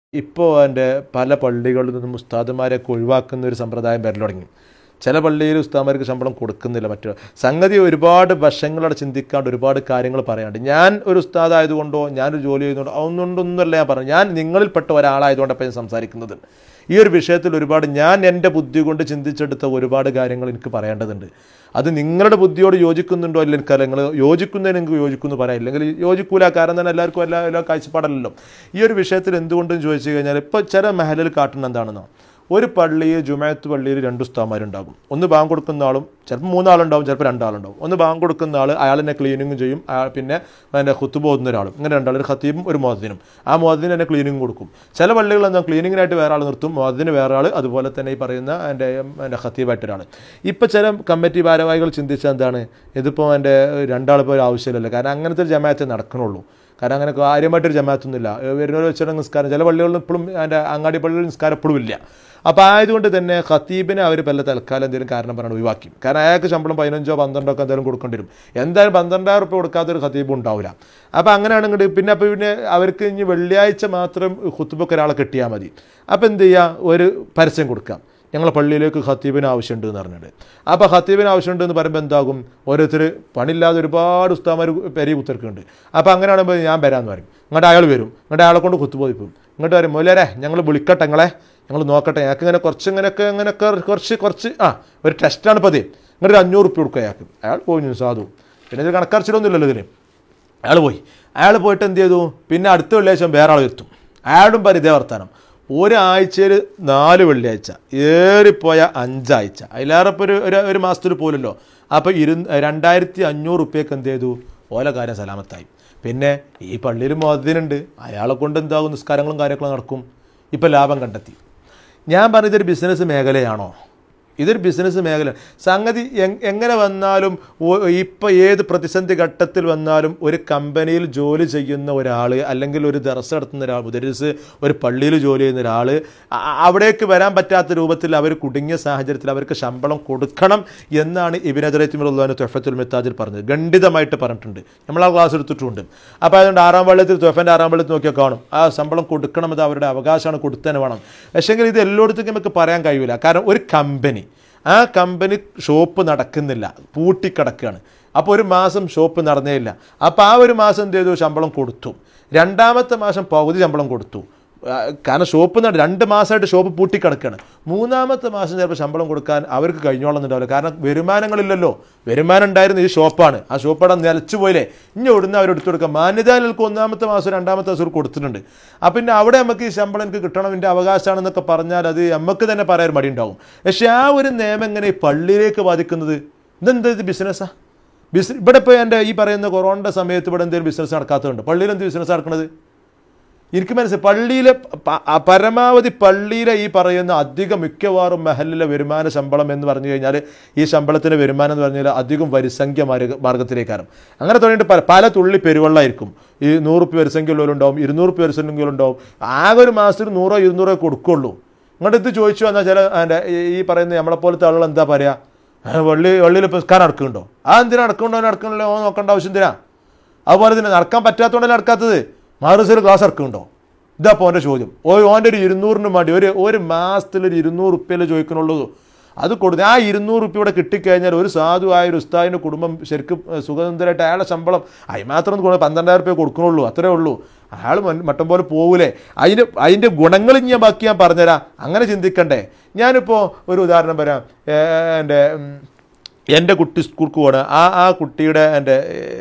ഇപ്പോൾ എൻ്റെ പല പള്ളികളിൽ നിന്നും ഉസ്താദുമാരെയൊക്കെ ഒഴിവാക്കുന്ന ഒരു സമ്പ്രദായം വരൽ തുടങ്ങി ചില പള്ളിയിൽ ഉസ്താദന്മാർക്ക് ശമ്പളം കൊടുക്കുന്നില്ല മറ്റു സംഗതി ഒരുപാട് വശങ്ങളവിടെ ചിന്തിക്കാണ്ട് ഒരുപാട് കാര്യങ്ങൾ പറയാണ്ട് ഞാൻ ഒരു ഉസ്താദ് ആയതുകൊണ്ടോ ഞാനൊരു ജോലി ചെയ്യുന്നതുകൊണ്ടോ ഒന്നുകൊണ്ടൊന്നുമല്ല ഞാൻ പറഞ്ഞു ഞാൻ നിങ്ങളിൽപ്പെട്ട ഒരാളായതുകൊണ്ടപ്പോൾ ഞാൻ സംസാരിക്കുന്നത് ഈ ഒരു വിഷയത്തിൽ ഒരുപാട് ഞാൻ എൻ്റെ ബുദ്ധി കൊണ്ട് ചിന്തിച്ചെടുത്ത ഒരുപാട് കാര്യങ്ങൾ എനിക്ക് പറയേണ്ടതുണ്ട് അത് നിങ്ങളുടെ ബുദ്ധിയോട് യോജിക്കുന്നുണ്ടോ ഇല്ല എനിക്കല്ല നിങ്ങൾ യോജിക്കുന്നതിന് നിങ്ങൾക്ക് യോജിക്കുന്നു പറയാം ഇല്ലെങ്കിൽ യോജിക്കൂല കാരണം തന്നെ എല്ലാവർക്കും എല്ലാ എല്ലാ കാഴ്ചപ്പാടല്ലല്ലോ ഈ ഒരു വിഷയത്തിൽ എന്തുകൊണ്ടെന്ന് ചോദിച്ചു കഴിഞ്ഞാൽ ഇപ്പോൾ ചില മഹലിൽ കാട്ടുന്ന എന്താണെന്നോ ഒരു പള്ളിയിൽ ജുമായത്ത് പള്ളിയിൽ രണ്ട് ഉസ്താമാരുണ്ടാകും ഒന്ന് ബാങ്ക് കൊടുക്കുന്ന ആളും ചിലപ്പോൾ മൂന്നാളുണ്ടാവും ചിലപ്പോൾ രണ്ടാളുണ്ടാവും ഒന്ന് ബാങ്ക് കൊടുക്കുന്ന ആൾ അയാളെന്നെ ക്ലീനിങ്ങും ചെയ്യും അയാൾ പിന്നെ എൻ്റെ ഖുത്തുബ് ഓതുന്ന ഒരാളും ഇങ്ങനെ രണ്ടാൾ ഒരു ഖത്തീബും ഒരു മോദിനും ആ മോദിന് തന്നെ ക്ലീനിങ് കൊടുക്കും ചില പള്ളികളിൽ എന്താ ക്ലീനിങ്ങിനായിട്ട് വേറെ ആൾ നിർത്തും മോദിന് വേറെ ആൾ അതുപോലെ തന്നെ ഈ പറയുന്ന എൻ്റെ എൻ്റെ ഖത്തീബായിട്ട് ഒരാൾ ഇപ്പോൾ ചില കമ്മിറ്റി ഭാരവാഹികൾ ചിന്തിച്ചാൽ എന്താണ് ഇതിപ്പോൾ എൻ്റെ രണ്ടാളിപ്പോൾ ഒരു ആവശ്യമില്ലല്ലോ കാരണം അങ്ങനത്തെ ഒരു ജമാഅത്തെ നടക്കണുള്ളൂ കാരണം അങ്ങനെ കാര്യമായിട്ടൊരു ജമാഅത്തൊന്നുമില്ല വരുന്നവർ വെച്ചാൽ നിസ്കാരം ചില പള്ളികളിൽ ഇപ്പോഴും എൻ്റെ അങ്ങാടി പള്ളികളിൽ നിസ്കാരം എപ്പോഴും ഇല്ല അപ്പോൾ ആയതുകൊണ്ട് തന്നെ ഖത്തീബിനെ അവർ പല തൽക്കാലം എന്തെങ്കിലും കാരണം പറഞ്ഞാൽ ഒഴിവാക്കി കാരണം അയാൾക്ക് ശമ്പളം പതിനഞ്ചോ പന്ത്രണ്ടോ ഒക്കെ എന്തായാലും കൊടുക്കേണ്ടി വരും എന്തായാലും പന്ത്രണ്ടായിരം റുപ്യ കൊടുക്കാത്തൊരു ഖത്തീബ് ഉണ്ടാവില്ല അപ്പോൾ അങ്ങനെയാണെങ്കിൽ പിന്നെ അപ്പോൾ പിന്നെ അവർക്ക് ഇനി വെള്ളിയാഴ്ച മാത്രം ഖുത്തുബൊക്കെ ഒരാളെ കിട്ടിയാൽ മതി അപ്പോൾ എന്ത് ചെയ്യുക ഒരു പരസ്യം കൊടുക്കാം ഞങ്ങളെ പള്ളിയിലേക്ക് ഖത്തീബിന് ആവശ്യമുണ്ട് എന്ന് പറഞ്ഞിട്ട് അപ്പോൾ ഖത്തീബിന് ആവശ്യമുണ്ട് എന്ന് പറയുമ്പോൾ എന്താകും ഓരോരുത്തർ പണിയില്ലാതെ ഒരുപാട് ഉസ്താമാർ പെരി കുത്തിർക്കുന്നുണ്ട് അപ്പോൾ അങ്ങനെയാകുമ്പോൾ ഞാൻ വരാമെന്ന് പറയും ഇങ്ങോട്ട് അയാൾ വരും ഇങ്ങോട്ട് അയാളെ കൊണ്ട് കുത്തുപോയിപ്പോവും ഇങ്ങോട്ട് പറയും മോലേരെ ഞങ്ങൾ വിളിക്കട്ടെ ഞങ്ങളെ ഞങ്ങൾ നോക്കട്ടെ ഞങ്ങൾക്ക് ഇങ്ങനെ കുറച്ച് ഇങ്ങനെയൊക്കെ ഇങ്ങനെയൊക്കെ കുറച്ച് കുറച്ച് ആ ഒരു ടെസ്റ്റാണ് ഇപ്പോൾ അത് ഇങ്ങോട്ട് ഒരു അഞ്ഞൂറ് റുപ്യ കൊടുക്കുക അയാൾക്ക് അയാൾ പോയി സാധു പിന്നെ ഇത് കണക്കറച്ചിലൊന്നുമില്ലല്ലോ ഇതിന് അയാൾ പോയി അയാൾ പോയിട്ട് എന്ത് ചെയ്തു പിന്നെ അടുത്ത വെള്ളിയാഴ്ച വേറെ ആൾ വരുത്തും അയാളും പറയും ഇതേ വർത്താനം ഒരാഴ്ചയിൽ നാല് വെള്ളിയാഴ്ച ഏറിപ്പോയ അഞ്ചാഴ്ച അതിലേറെ ഇപ്പോൾ ഒരു ഒരു- ഒരു മാസത്തിൽ പോലല്ലോ അപ്പോൾ ഇരു രണ്ടായിരത്തി അഞ്ഞൂറ് റുപ്യക്ക് എന്ത് ചെയ്തു ഓല കാര്യം സലാമത്തായി പിന്നെ ഈ പള്ളിയിൽ മോദിനുണ്ട് അയാളെ കൊണ്ട് എന്താകും നിസ്കാരങ്ങളും കാര്യങ്ങളും നടക്കും ഇപ്പോൾ ലാഭം കണ്ടെത്തി ഞാൻ പറഞ്ഞ ഇതൊരു ബിസിനസ് മേഖലയാണോ ഇതൊരു ബിസിനസ് മേഖല സംഗതി എങ്- എങ്ങനെ വന്നാലും ഇപ്പോൾ ഏത് പ്രതിസന്ധി ഘട്ടത്തിൽ വന്നാലും ഒരു കമ്പനിയിൽ ജോലി ചെയ്യുന്ന ഒരാൾ അല്ലെങ്കിൽ ഒരു ദർശ നടത്തുന്ന ഒരാൾ മുദരിസ് ഒരു പള്ളിയിൽ ജോലി ചെയ്യുന്ന ഒരാൾ അവിടേക്ക് വരാൻ പറ്റാത്ത രൂപത്തിൽ അവർ കുടുങ്ങിയ സാഹചര്യത്തിൽ അവർക്ക് ശമ്പളം കൊടുക്കണം എന്നാണ് ഇബിനജറത്തിമുള്ളതിന് തൊഫത്തുൽ മെത്താജിൽ പറഞ്ഞത് ഖണ്ഡിതമായിട്ട് പറഞ്ഞിട്ടുണ്ട് നമ്മൾ ആ ക്ലാസ് എടുത്തിട്ടുണ്ട് അപ്പോൾ അതുകൊണ്ട് ആറാം വെള്ളത്തിൽ തൊഫൻ്റെ ആറാം വെള്ളത്തിൽ നോക്കിയാൽ കാണും ആ ശമ്പളം കൊടുക്കണം അത് അവരുടെ അവകാശമാണ് കൊടുത്തന്നെ വേണം പക്ഷേങ്കിൽ ഇത് എല്ലായിടത്തേക്കും നമുക്ക് പറയാൻ കഴിയില്ല കാരണം ഒരു കമ്പനി ആ കമ്പനി ഷോപ്പ് നടക്കുന്നില്ല പൂട്ടിക്കിടക്കുകയാണ് അപ്പോൾ ഒരു മാസം ഷോപ്പ് നടന്നേ ഇല്ല അപ്പോൾ ആ ഒരു മാസം എന്ത് ചെയ്തു ശമ്പളം കൊടുത്തു രണ്ടാമത്തെ മാസം പകുതി ശമ്പളം കൊടുത്തു ആ, കാരണം ഷോപ്പ് നട രണ്ട് മാസമായിട്ട് ഷോപ്പ് പൂട്ടിക്കിടക്കുകയാണ് മൂന്നാമത്തെ മാസം ചിലപ്പോൾ ശമ്പളം കൊടുക്കാൻ അവർക്ക് കഴിഞ്ഞോളുന്നുണ്ടാവില്ല കാരണം വരുമാനങ്ങളില്ലല്ലോ വരുമാനം ഉണ്ടായിരുന്ന ഈ ഷോപ്പാണ് ആ ഷോപ്പ് അവിടെ നിലച്ചു പോയില്ലേ ഇനി ഇവിടുന്ന് അവർ എടുത്തു കൊടുക്കാം മാന്യതാലുകൾക്ക് ഒന്നാമത്തെ മാസം രണ്ടാമത്തെ മാസം കൊടുത്തിട്ടുണ്ട് അപ്പം പിന്നെ അവിടെ നമുക്ക് ഈ ശമ്പളം എനിക്ക് കിട്ടണം എൻ്റെ അവകാശമാണെന്നൊക്കെ പറഞ്ഞാൽ അത് നമുക്ക് തന്നെ പറയാൻ മടി ഉണ്ടാവും പക്ഷേ ആ ഒരു നിയമം എങ്ങനെ ഈ പള്ളിയിലേക്ക് ബാധിക്കുന്നത് ഇതെന്താ ഇത് ബിസിനസ്സാണ് ബിസ് ഇവിടെ ഇപ്പോൾ എൻ്റെ ഈ പറയുന്ന കൊറോണയുടെ സമയത്ത് ഇവിടെ എന്തെങ്കിലും ബിസിനസ് നടക്കാത്തതുണ്ട് പള്ളിയിൽ എന്ത് ബിസിനസ് നടക്കുന്നത് എനിക്ക് മനസ്സിലായി പള്ളിയിലെ പ- ആ പരമാവധി പള്ളിയിലെ ഈ പറയുന്ന അധികം മിക്കവാറും മഹലിലെ വരുമാന ശമ്പളം എന്ന് പറഞ്ഞു കഴിഞ്ഞാൽ ഈ ശമ്പളത്തിൻ്റെ വരുമാനം എന്ന് പറഞ്ഞാൽ അധികം വരിസംഖ്യ മാർഗ മാർഗത്തിലേക്കാണ് അങ്ങനെ തുടങ്ങിയിട്ട് പല പല തുള്ളി പെരുവെള്ളമായിരിക്കും ഈ നൂറ് റുപ്യ വരിസംഖ്യയുള്ളവരുണ്ടാവും ഇരുന്നൂറ് റുപ്യ വരിസംഖ്യകളുണ്ടാവും ആകെ ഒരു മാസത്തിൽ നൂറോ ഇരുന്നൂറോ കൊടുക്കുള്ളൂ ഇങ്ങോട്ട് ഇത് ചോദിച്ചു വന്നാൽ ചില എൻ്റെ ഈ പറയുന്ന നമ്മളെപ്പോലത്തെ ആളുകൾ എന്താ പറയുക "ആ, വള്ളി വള്ളിയിൽ പുസ്കാരം നടക്കുന്നുണ്ടോ ആ എന്തിനാ നടക്കുന്നുണ്ടോ നടക്കണല്ലോ ഓ നോക്കേണ്ട ആവശ്യം എന്തിനാ അതുപോലെ തന്നെ നടക്കാൻ പറ്റാത്തതുകൊണ്ടല്ലേ നടക്കാത്തത് മാറുസൽ ക്ലാസ് ഇറക്കുന്നുണ്ടോ ഇതാ അപ്പോൾ ഓൻ്റെ ചോദ്യം ഓ ഓൻ്റെ ഒരു ഇരുന്നൂറിന് വേണ്ടി ഒരു ഒരു മാസത്തിൽ ഒരു ഇരുന്നൂറ് റുപ്യല്ലേ ചോദിക്കണുള്ളൂ അത് കൊടുത്ത് ആ ഇരുന്നൂറ് റുപ്യ ഇവിടെ കിട്ടിക്കഴിഞ്ഞാൽ ഒരു സാധുവായ ഒരു ഉസ്താദിൻ്റെ കുടുംബം ശരിക്കും ഏഹ്, സുഖസുന്ദരമായിട്ട് അയാളെ ശമ്പളം അതിന് മാത്രം ഒന്ന് കൊടു- പന്ത്രണ്ടായിരം റുപ്യ കൊടുക്കണുള്ളൂ അത്രേ ഉള്ളൂ അയാൾ മൻ- മട്ടം പോലെ പോകൂലേ അതിൻ്റെ അതിൻ്റെ ഗുണങ്ങൾ ഞാൻ ബാക്കി ഞാൻ പറഞ്ഞുതരാം അങ്ങനെ ചിന്തിക്കണ്ടേ ഞാനിപ്പോൾ ഒരു ഉദാഹരണം പറയാം ഏഹ്, എൻ്റെ ഉം, എൻ്റെ കുട്ടി സ്കൂൾക്ക് പോകണം ആ ആ കുട്ടിയുടെ എൻ്റെ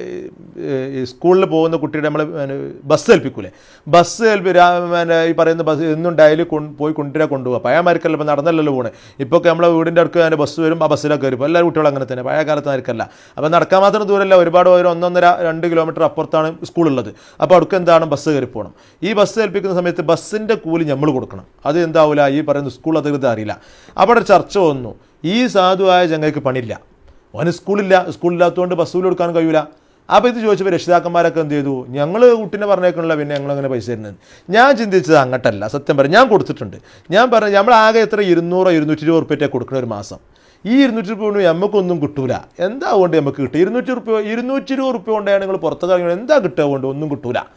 ഈ സ്കൂളിൽ പോകുന്ന കുട്ടിയുടെ നമ്മൾ ബസ് ഏൽപ്പിക്കൂലേ ബസ് ഏൽപ്പി രാ- പിന്നെ ഈ പറയുന്ന ബസ് എന്നും ഡയലി കൊണ്ട് പോയി കൊണ്ടുവരാൻ കൊണ്ടുപോകുക പഴയ മാർക്കല്ല ഇപ്പോൾ നടന്നല്ലല്ലോ പോണേ ഇപ്പോൾ ഒക്കെ നമ്മളെ വീടിൻ്റെ അടുക്ക് അതിൻ്റെ ബസ് വരും ആ ബസ്സിലൊക്കെ വരും എല്ലാ കുട്ടികളും അങ്ങനെ തന്നെ പഴയ കാലത്ത് ആയിരിക്കല്ല അപ്പോൾ നടക്കാൻ മാത്രം ദൂരമല്ല ഒരുപാട് ഒരു ഒന്നൊന്നര രണ്ട് കിലോമീറ്റർ അപ്പുറത്താണ് സ്കൂളുള്ളത് അപ്പോൾ അടുക്ക് എന്താണ് ബസ് കയറി പോകണം ഈ ബസ് ഏൽപ്പിക്കുന്ന സമയത്ത് ബസ്സിൻ്റെ കൂലി നമ്മൾ കൊടുക്കണം അത് എന്താവില്ല ഈ പറയുന്ന സ്കൂൾ അധികൃതർ അറിയില്ല അവിടെ ഒരു ചർച്ച വന്നു ഈ സാധുവായ ചങ്ങയ്ക്ക് പണിയില്ല ഓന് സ്കൂളില്ല സ്കൂളില്ലാത്തതുകൊണ്ട് ബസ്സൂല് കൊടുക്കാൻ കഴിയൂല അപ്പോൾ ഇത് ചോദിച്ചപ്പോൾ രക്ഷിതാക്കന്മാരൊക്കെ എന്ത് ചെയ്തു ഞങ്ങൾ കുട്ടീനെ പറഞ്ഞേക്കണില്ല പിന്നെ ഞങ്ങൾ അങ്ങനെ പൈസ തരുന്നത് ഞാൻ ചിന്തിച്ചത് അങ്ങട്ടല്ല സത്യം പറയും ഞാൻ കൊടുത്തിട്ടുണ്ട് ഞാൻ പറഞ്ഞു നമ്മൾ ആകെ എത്ര ഇരുന്നൂറോ ഇരുന്നൂറ്റി ഇരുപത് റുപ്യറ്റേ കൊടുക്കുന്ന ഒരു മാസം ഈ ഇരുന്നൂറ്റി രൂപ കൊണ്ട് നമുക്കൊന്നും കിട്ടൂല എന്താ കൊണ്ട് നമുക്ക് കിട്ടുക ഇരുന്നൂറ്റി റുപ്യ ഇരുന്നൂറ്റി ഇരുപത് റുപ്യ കൊണ്ടാണ് നിങ്ങൾ പുറത്ത് കളയുന്നത് എന്താ കിട്ടുക കൊണ്ട് ഒന്നും കിട്ടൂല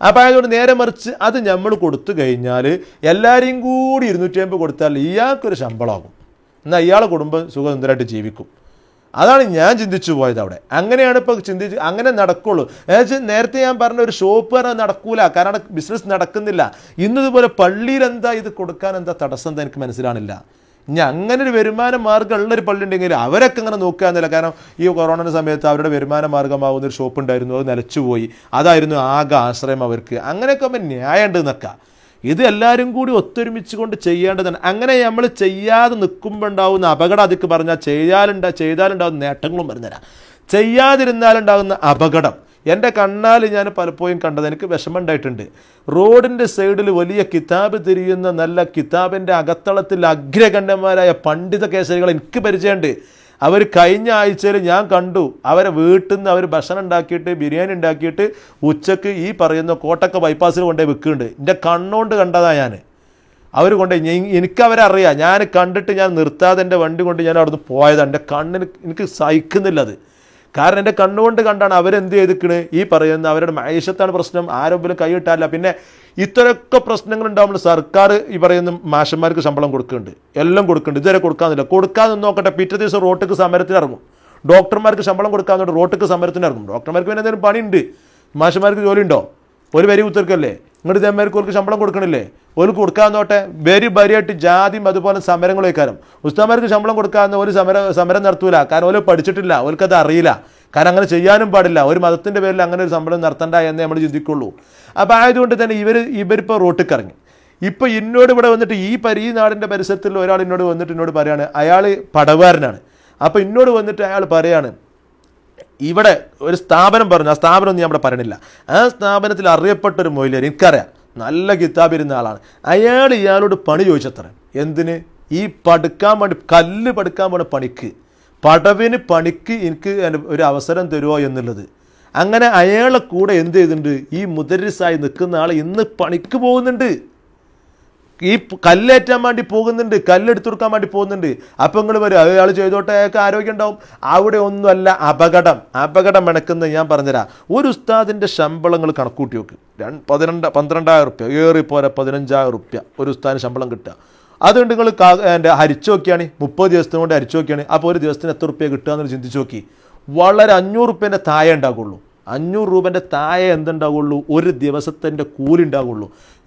അപ്പം അതുകൊണ്ട് നേരെ മറിച്ച് അത് നമ്മൾ കൊടുത്തു കഴിഞ്ഞാൽ എല്ലാവരെയും കൂടി ഇരുന്നൂറ്റി അമ്പത് കൊടുത്താൽ ഇയാൾക്കൊരു ശമ്പളമാകും എന്നാൽ ഇയാളെ കുടുംബം സുഖസുന്ദരമായിട്ട് ജീവിക്കും അതാണ് ഞാൻ ചിന്തിച്ചു പോയത് അവിടെ അങ്ങനെയാണ് ഇപ്പോൾ ചിന്തിച്ച് അങ്ങനെ നടക്കുള്ളൂ എന്നുവെച്ചാൽ നേരത്തെ ഞാൻ പറഞ്ഞ ഒരു ഷോപ്പ് പറഞ്ഞാൽ നടക്കൂല കാരണം ബിസിനസ് നടക്കുന്നില്ല ഇന്നതുപോലെ പള്ളിയിൽ എന്താ ഇത് കൊടുക്കാൻ എന്താ തടസ്സം എന്താ എനിക്ക് മനസ്സിലാണില്ല ഇനി അങ്ങനെ ഒരു വരുമാന മാർഗ്ഗം ഉള്ളൊരു പള്ളി ഉണ്ടെങ്കിൽ അവരൊക്കെ അങ്ങനെ നോക്കുകയെന്നില്ല കാരണം ഈ കൊറോണയുടെ സമയത്ത് അവരുടെ വരുമാന മാർഗ്ഗമാകുന്ന ഒരു ഷോപ്പ് ഉണ്ടായിരുന്നു അത് നിലച്ചുപോയി അതായിരുന്നു ആകെ ആശ്രയം അവർക്ക് അങ്ങനെയൊക്കെ ആകുമ്പോൾ ന്യായമുണ്ട് എന്നൊക്കെ ഇത് എല്ലാവരും കൂടി ഒത്തൊരുമിച്ച് കൊണ്ട് ചെയ്യേണ്ടതാണ് അങ്ങനെ നമ്മൾ ചെയ്യാതെ നിൽക്കുമ്പോൾ ഉണ്ടാവുന്ന അപകടം അതിക്ക് പറഞ്ഞാൽ ചെയ്താലുണ്ടാ ചെയ്താലുണ്ടാവുന്ന നേട്ടങ്ങളും പറഞ്ഞുതരാം ചെയ്യാതിരുന്നാലുണ്ടാകുന്ന അപകടം എൻ്റെ കണ്ണാൽ ഞാൻ പലപ്പോഴും കണ്ടത് എനിക്ക് വിഷമം ഉണ്ടായിട്ടുണ്ട് റോഡിൻ്റെ സൈഡിൽ വലിയ കിതാബ് തിരിയുന്ന നല്ല കിതാബിൻ്റെ അകത്തളത്തിൽ അഗ്രഗണ്യന്മാരായ പണ്ഡിത കേസരികൾ എനിക്ക് പരിചയമുണ്ട് അവർ കഴിഞ്ഞ ആഴ്ചയിൽ ഞാൻ കണ്ടു അവരെ വീട്ടിൽ നിന്ന് അവർ ഭക്ഷണം ഉണ്ടാക്കിയിട്ട് ബിരിയാണി ഉണ്ടാക്കിയിട്ട് ഉച്ചക്ക് ഈ പറയുന്ന കോട്ടക്ക ബൈപ്പാസിൽ കൊണ്ടുപോയി വെക്കുന്നുണ്ട് എൻ്റെ കണ്ണുകൊണ്ട് കണ്ടതാണ് ഞാൻ അവർ കൊണ്ട് എനിക്ക് അവരെ അറിയാം ഞാൻ കണ്ടിട്ട് ഞാൻ നിർത്താതെ എൻ്റെ വണ്ടി കൊണ്ട് ഞാൻ അവിടുന്ന് പോയതാണ് എൻ്റെ കണ്ണിന് എനിക്ക് സഹിക്കുന്നില്ല അത് കാരണം എൻ്റെ കണ്ണുകൊണ്ട് കണ്ടാണ് അവരെന്ത് ചെയ്തിക്കണ് ഈ പറയുന്ന അവരുടെ മൈഷത്താണ് പ്രശ്നം ആരോഗ്യം കൈയിട്ടാല്ല പിന്നെ ഇത്രയൊക്കെ പ്രശ്നങ്ങൾ ഉണ്ടാകുമ്പോൾ സർക്കാർ ഈ പറയുന്ന മാഷന്മാർക്ക് ശമ്പളം കൊടുക്കുന്നുണ്ട് എല്ലാം കൊടുക്കുന്നുണ്ട് ഇതുവരെ കൊടുക്കാന്നില്ല കൊടുക്കാതെ നോക്കട്ടെ പിറ്റേ ദിവസം റോട്ടിക്ക് സമരത്തിന് ഇറങ്ങും ഡോക്ടർമാർക്ക് ശമ്പളം കൊടുക്കാന്നുണ്ട് റോട്ടിക്ക് സമരത്തിന് ഇറങ്ങും ഡോക്ടർമാർക്ക് പിന്നെ എന്തെങ്കിലും പണിയുണ്ട് മാഷന്മാർക്ക് ജോലി ഉണ്ടോ ഒരു വരി കുത്തിർക്കല്ലേ ഇങ്ങോട്ട് ഇതേമാർക്ക് ഓർക്ക് ശമ്പളം കൊടുക്കണില്ലേ ഓർക്ക് കൊടുക്കാന്നോട്ടെ ബരി ബരിയായിട്ട് ജാതിയും അതുപോലെ സമരങ്ങളും വയ്ക്കാനും ഉസ്താമാർക്ക് ശമ്പളം കൊടുക്കാന്ന് ഒരു സമര സമരം നടത്തൂല കാരണം ഓല് പഠിച്ചിട്ടില്ല ഓൽക്കത് അറിയില്ല കാരണം അങ്ങനെ ചെയ്യാനും പാടില്ല ഒരു മതത്തിൻ്റെ പേരിൽ അങ്ങനെ ഒരു ശമ്പളം നടത്തണ്ട എന്നേ നമ്മൾ ചിന്തിക്കുള്ളൂ അപ്പോൾ ആയതുകൊണ്ട് തന്നെ ഇവർ ഇവരിപ്പോൾ റോട്ടിൽ ഇറങ്ങി ഇപ്പോൾ എന്നോട് ഇവിടെ വന്നിട്ട് ഈ പരി ഈ നാടിൻ്റെ പരിസരത്തിൽ ഒരാൾ എന്നോട് വന്നിട്ട് എന്നോട് പറയാണ് അയാൾ പടവാരനാണ് അപ്പോൾ എന്നോട് വന്നിട്ട് അയാൾ പറയാണ് ഇവിടെ ഒരു സ്ഥാപനം പറഞ്ഞു ആ സ്ഥാപനം ഒന്നും ഞാൻ ഇവിടെ പറയണില്ല ആ സ്ഥാപനത്തിൽ അറിയപ്പെട്ട ഒരു മൊയിലേർ എനിക്കറിയാം നല്ല കിതാബ് ഇരുന്ന ആളാണ് അയാൾ ഇയാളോട് പണി ചോദിച്ചത്ര എന്തിന് ഈ പടുക്കാൻ വേണ്ടി കല്ല് പടുക്കാൻ വേണ്ടി പണിക്ക് പടവിന് പണിക്ക് എനിക്ക് അനു- ഒരു അവസരം തരുമോ എന്നുള്ളത് അങ്ങനെ അയാളെ കൂടെ എന്ത് ചെയ്തിട്ടുണ്ട് ഈ മുദരിസായി നിൽക്കുന്ന ആൾ ഇന്ന് പണിക്ക് പോകുന്നുണ്ട് ഈ പ് കല്ലേറ്റാൻ വേണ്ടി പോകുന്നുണ്ട് കല്ലെടുത്തു കൊടുക്കാൻ വേണ്ടി പോകുന്നുണ്ട് അപ്പം നിങ്ങൾ വരും അയാൾ ചെയ്തോട്ടെ അയാൾക്ക് ആരോഗ്യം ഉണ്ടാവും അവിടെ ഒന്നുമല്ല അപകടം അപകടം മണക്കുന്നത് ഞാൻ പറഞ്ഞുതരാം ഒരു ഉസ്താദിൻ്റെ ശമ്പളങ്ങൾ കണക്കൂട്ടി നോക്ക് രണ്ട് പതിനെണ്ട് പന്ത്രണ്ടായിരം റുപ്യ ഏറിപ്പോരെ പതിനഞ്ചായിരം റുപ്യ ഒരു ഉസ്താദിന് ശമ്പളം കിട്ടുക അതുകൊണ്ട് നിങ്ങൾ എൻ്റെ ഹരിച്ചു നോക്കിയാണ് മുപ്പത് ദിവസത്തിന് കൊണ്ട് ഹരിച്ചു നോക്കിയാണ് അപ്പോൾ ഒരു ദിവസത്തിന് എത്ര റുപ്യ കിട്ടുക എന്ന് ചിന്തിച്ച് നോക്കി വളരെ അഞ്ഞൂറ് റുപ്യേൻ്റെ താഴെ ഉണ്ടാകുള്ളൂ അഞ്ഞൂറ് രൂപൻ്റെ താഴെ എന്തുണ്ടാവുള്ളൂ ഒരു ദിവസത്തിൻ്റെ കൂലി ഉണ്ടാവുള്ളൂ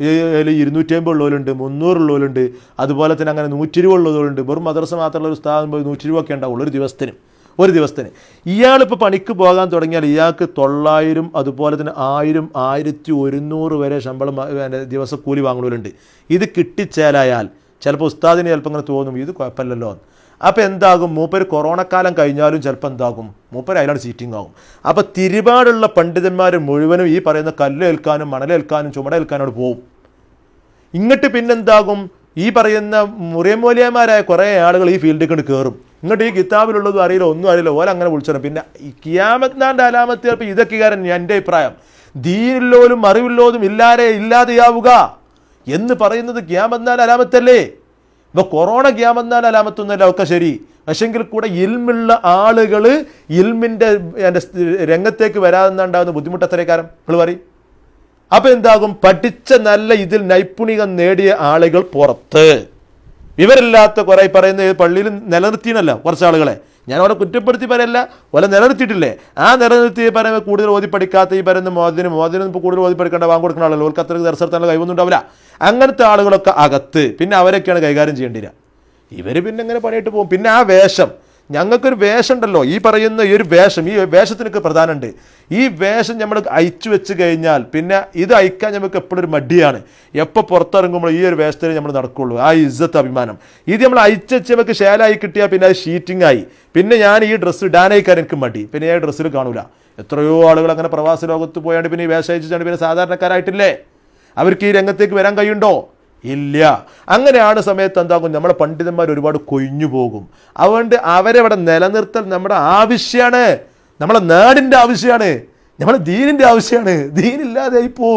ഈ ഇരുന്നൂറ്റി അമ്പത് ഉള്ളവരുണ്ട് മുന്നൂറ് ഉള്ളവരുണ്ട് അതുപോലെ തന്നെ അങ്ങനെ നൂറ്റി ഇരുപത് ഉള്ളവരുണ്ട് വെറും മദ്രസ മാത്രമുള്ള ഒരു സ്ഥാപനം പോയി നൂറ്റി ഇരുപതൊക്കെ ഉണ്ടാവുള്ളൂ ഒരു ദിവസത്തിന് ഒരു ദിവസത്തിന് ഇയാളിപ്പോൾ പണിക്ക് പോകാൻ തുടങ്ങിയാൽ ഇയാൾക്ക് തൊള്ളായിരം അതുപോലെ തന്നെ ആയിരം ആയിരത്തി ഒരുന്നൂറ് വരെ ശമ്പളം വാ- പിന്നെ ദിവസക്കൂലി വാങ്ങുന്നവരുണ്ട് ഇത് കിട്ടിച്ചേലായാൽ ചിലപ്പോൾ ഉസ്താദിന് ചിലപ്പോൾ ഇങ്ങനെ തോന്നും ഇത് കുഴപ്പമില്ലല്ലോ എന്ന് അപ്പോൾ എന്താകും മൂപ്പര് കൊറോണ കാലം കഴിഞ്ഞാലും ചിലപ്പോൾ എന്താകും മൂപ്പര് അതിലാണ് സീറ്റിംഗ് ആകും അപ്പോൾ തിരുപാടുള്ള പണ്ഡിതന്മാർ മുഴുവനും ഈ പറയുന്ന കല്ലേൽക്കാനും മണലേൽക്കാനും ചുമടേൽക്കാനോട് പോവും ഇങ്ങോട്ട് പിന്നെന്താകും ഈ പറയുന്ന മുറിയമൂലിയന്മാരായ കുറേ ആളുകൾ ഈ ഫീൽഡിൽ കൊണ്ട് കയറും ഇങ്ങോട്ട് ഈ കിതാബിലുള്ളതും അറിയില്ല ഒന്നും അറിയില്ല ഓല അങ്ങനെ വിളിച്ചു പിന്നെ ഈ കിയാമത്തിനാണ്ട് അലാമത്ത് ചിലപ്പോൾ ഇതൊക്കെ കാരണം എൻ്റെ അഭിപ്രായം ദീനില്ലോലും അറിവില്ലോതും ഇല്ലാതെ ഇല്ലാതെയാവുക എന്ന് പറയുന്നത് ക്യാമെന്നാൽ അലാമത്തല്ലേ ഇപ്പൊ കൊറോണ ക്യാമെന്നാൽ അലാമത്തൊന്നുമല്ല ഒക്കെ ശരി പക്ഷെങ്കിൽ കൂടെ ഇൽമുള്ള ആളുകൾ ഇൽമിൻ്റെ എൻ്റെ രംഗത്തേക്ക് വരാതെന്നുണ്ടാകുന്ന ബുദ്ധിമുട്ട് എത്രക്കാരം നിങ്ങൾ പറയും അപ്പൊ എന്താകും പഠിച്ച നല്ല ഇതിൽ നൈപുണികം നേടിയ ആളുകൾ പുറത്ത് വിവരമില്ലാത്ത കുറെ ഈ പറയുന്ന ഈ പള്ളിയിൽ നിലനിർത്തിയണല്ല കുറച്ച് ആളുകളെ ഞാൻ അവരെ കുറ്റപ്പെടുത്തി പറയല്ല ഓലെ നിലനിർത്തിയിട്ടില്ലേ ആ നിലനിർത്തി പറയുമ്പോൾ കൂടുതൽ ഓതി പഠിക്കാത്ത ഈ പറയുന്ന മോദിനും മോദിനും ഇപ്പോൾ കൂടുതൽ ഓതി പഠിക്കേണ്ട വാങ്ങി കൊടുക്കുന്ന ആളുകൾ ഓർക്ക് അത്രയ്ക്ക് ദർശനത്തിനുള്ള കഴിവൊന്നും ഉണ്ടാവില്ല അങ്ങനത്തെ ആളുകളൊക്കെ അകത്ത് പിന്നെ അവരൊക്കെയാണ് കൈകാര്യം ചെയ്യേണ്ടില്ല ഇവർ പിന്നെ ഇങ്ങനെ പണിയിട്ട് പോകും പിന്നെ ആ വേഷം ഞങ്ങൾക്കൊരു വേഷം ഉണ്ടല്ലോ ഈ പറയുന്ന ഈ ഒരു വേഷം ഈ വേഷത്തിനൊക്കെ പ്രധാനമുണ്ട് ഈ വേഷം നമ്മൾ അയച്ചു വെച്ച് കഴിഞ്ഞാൽ പിന്നെ ഇത് അയക്കാൻ നമുക്ക് എപ്പോഴും ഒരു മടിയാണ് എപ്പോൾ പുറത്തിറങ്ങുമ്പോൾ ഈ ഒരു വേഷത്തിൽ നമ്മൾ നടക്കുള്ളൂ ആ ഇജ്ജത്ത് അഭിമാനം ഇത് നമ്മൾ അയച്ചു വെച്ച് നമുക്ക് ഷേലായി കിട്ടിയാൽ പിന്നെ അത് ഷീറ്റിംഗ് ആയി പിന്നെ ഞാൻ ഈ ഡ്രസ്സ് ഇടാനായിക്കാൻ എനിക്ക് മടി പിന്നെ ഞാൻ ഡ്രസ്സിൽ കാണൂല എത്രയോ ആളുകൾ അങ്ങനെ പ്രവാസ ലോകത്ത് പോയാണ്ട് പിന്നെ ഈ വേഷം അയച്ചിട്ടാണ് പിന്നെ സാധാരണക്കാരായിട്ടില്ലേ അവർക്ക് ഈ രംഗത്തേക്ക് വരാൻ കഴിയുണ്ടോ ഇല്ല അങ്ങനെയാണ് സമയത്ത് എന്താകും നമ്മുടെ പണ്ഡിതന്മാർ ഒരുപാട് കൊഴിഞ്ഞു പോകും അതുകൊണ്ട് അവരെ ഇവിടെ നിലനിർത്തൽ നമ്മുടെ ആവശ്യമാണ് നമ്മളെ നാടിൻ്റെ ആവശ്യമാണ് നമ്മളെ ദീനിൻ്റെ ആവശ്യമാണ് ദീനില്ലാതെ ആയി പോവും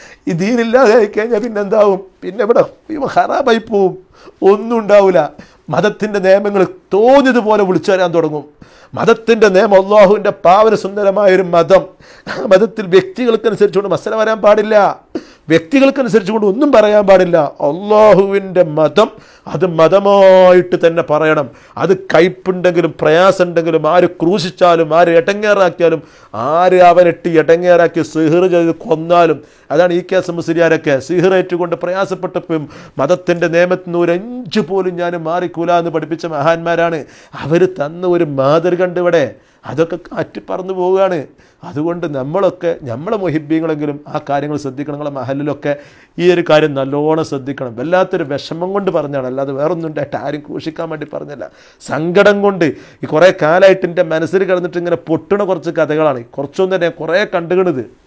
ഈ ദീനില്ലാതെ കഴിഞ്ഞാൽ പിന്നെ എന്താവും പിന്നെ ഇവിടെ ഹറാബായി പോവും ഒന്നും ഉണ്ടാവില്ല മതത്തിൻ്റെ നിയമങ്ങൾ തോന്നിയതുപോലെ വിളിച്ചു വരാൻ തുടങ്ങും മതത്തിൻ്റെ നിയമം അള്ളാഹുവിൻ്റെ പാവന സുന്ദരമായൊരു മതം ആ മതത്തിൽ വ്യക്തികൾക്കനുസരിച്ചുകൊണ്ട് മസല വരാൻ പാടില്ല വ്യക്തികൾക്കനുസരിച്ചുകൊണ്ട് ഒന്നും പറയാൻ പാടില്ല അള്ളാഹുവിൻ്റെ മതം അത് മതമായിട്ട് തന്നെ പറയണം അത് കയ്പുണ്ടെങ്കിലും പ്രയാസമുണ്ടെങ്കിലും ആര് ക്രൂശിച്ചാലും ആര് എടങ്ങേറാക്കിയാലും ആര് അവനിട്ട് എടങ്ങേറാക്കി സിഹിർ ചെയ്ത് കൊന്നാലും അതാണ് ഈ കേസ് മുസ്ലിയാരൊക്കെ സിഹിറേറ്റുകൊണ്ട് പ്രയാസപ്പെട്ടപ്പോഴും മതത്തിൻ്റെ നിയമത്തിൽ നിന്ന് ഒരു അഞ്ച് പോലും ഞാൻ മാറിക്കൂല എന്ന് പഠിപ്പിച്ച മഹാന്മാരാണ് അവർ തന്ന ഒരു മാതൃക ഉണ്ട് ഇവിടെ അതൊക്കെ കാറ്റി പറന്നു പോവുകയാണ് അതുകൊണ്ട് നമ്മളൊക്കെ നമ്മളെ മൊഹിബ്യങ്ങളെങ്കിലും ആ കാര്യങ്ങൾ ശ്രദ്ധിക്കണം നമ്മളെ മഹലിലൊക്കെ ഈ ഒരു കാര്യം നല്ലോണം ശ്രദ്ധിക്കണം വല്ലാത്തൊരു വിഷമം കൊണ്ട് പറഞ്ഞാണ് അല്ലാതെ വേറൊന്നും ഉണ്ടായിട്ട് ആരും കൂഷിക്കാൻ വേണ്ടി പറഞ്ഞല്ല സങ്കടം കൊണ്ട് ഈ കുറേ കാലമായിട്ട് എൻ്റെ മനസ്സിൽ കിടന്നിട്ട് ഇങ്ങനെ പൊട്ടണ കുറച്ച് കഥകളാണ് കുറച്ചൊന്നും തന്നെ കുറേ കണ്ടുകണത്